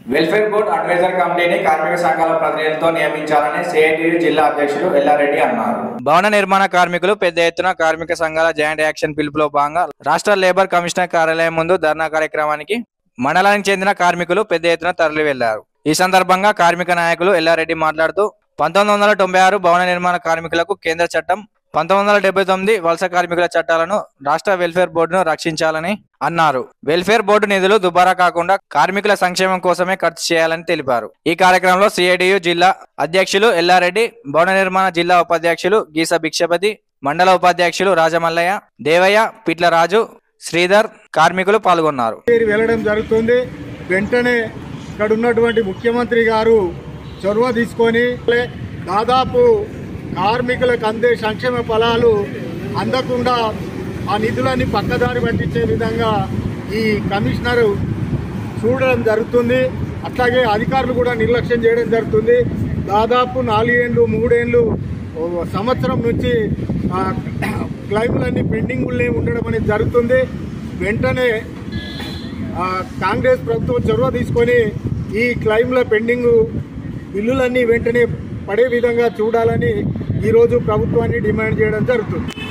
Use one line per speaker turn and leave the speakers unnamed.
welfare board advisor కమిటీని కార్మిక సంఘాల ప్రతినిధులతో నియమించాలని సిఐటియు జిల్లా అధ్యక్షుడు ఎల్లారెడ్డి అన్నారు భవన నిర్మాణ కార్మికులు పెద్ద ఎత్తున కార్మిక సంఘాల జాయింట్ యాక్షన్ పిలుపులో భాగంగా రాష్ట్ర లేబర్ కమిషనర్ కార్యాలయం ముందు ధర్నా కార్యక్రమానికి మండలానికి చెందిన కార్మికులు పెద్ద ఎత్తున తరలి వెళ్లారు ఈ సందర్భంగా కార్మిక నాయకులు ఎల్లారెడ్డి మాట్లాడుతూ పంతొమ్మిది వందల తొంభై ఆరు భవన నిర్మాణ కార్మికులకు కేంద్ర చట్టం పంతొమ్మిది వందల డెబ్బై తొమ్మిది వలస కార్మికుల చట్టాలను రాష్ట్ర వెల్ఫేర్ బోర్డును రక్షించాలని అన్నారు వెల్ఫేర్ బోర్డు నిధులు దుబారా కాకుండా కార్మికుల సంక్షేమం కోసమే ఖర్చు చేయాలని తెలిపారు ఈ కార్యక్రమంలో సిఐటియు జిల్లా అధ్యక్షులు ఎల్లారెడ్డి భవన నిర్మాణ జిల్లా ఉపాధ్యక్షులు గీస భిక్షపతి మండల ఉపాధ్యక్షులు రాజమల్లయ్య దేవయ్య పిట్ల రాజు శ్రీధర్ కార్మికులు పాల్గొన్నారు
చేరి వెళ్ళడం జరుగుతుంది వెంటనే ఇక్కడ ఉన్నటువంటి ముఖ్యమంత్రి గారు చొరవ తీసుకొని దాదాపు కార్మికులకు అందే సంక్షేమ ఫలాలు అందకుండా ఆ నిధులన్నీ పక్కదారి పట్టించే విధంగా ఈ కమిషనర్ చూడడం జరుగుతుంది అట్లాగే అధికారులు కూడా నిర్లక్ష్యం చేయడం జరుగుతుంది దాదాపు నాలుగేళ్ళు మూడేళ్ళు ఓ సంవత్సరం నుంచి ఆ, క్లైములన్నీ పెండింగుల్నే ఉండడం అనేది జరుగుతుంది వెంటనే ఆ, కాంగ్రెస్ ప్రభుత్వం చొరవ తీసుకొని ఈ క్లైమ్ల పెండింగ్ బిల్లులన్నీ వెంటనే పడే విధంగా చూడాలని ఈరోజు ప్రభుత్వాన్ని డిమాండ్ చేయడం జరుగుతుంది